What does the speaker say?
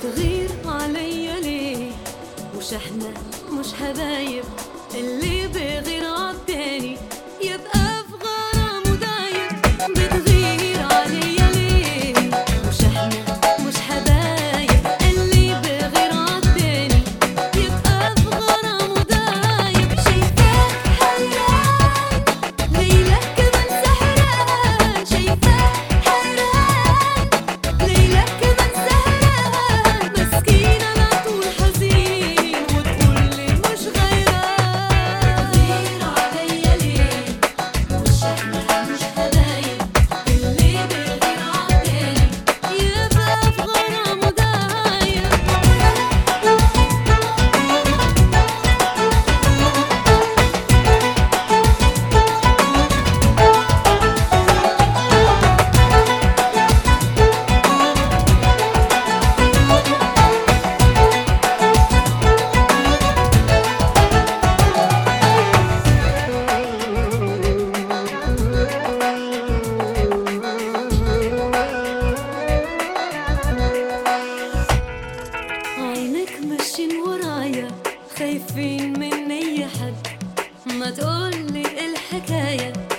بتغير عليا ليه مش احنا مش حبايب اللي بغير عالتاني يبقى في غرام ودايب بتغير عليا ليه مش احنا مش حبايب اللي بغير عالتاني يبقى في غرام ودايب شايفاك حيران ليلك كمان سحران شايفاك حيران ليلك كمان سهران مسكين على طول حزين وتقول لي مش غيران غير عليا ليه مش احنا مش حبايب اللي بيغير عالتاني يبقى في غرام ودايب عينك ماشيين ورايا خايفين من اي حد ما تقولي الحكاية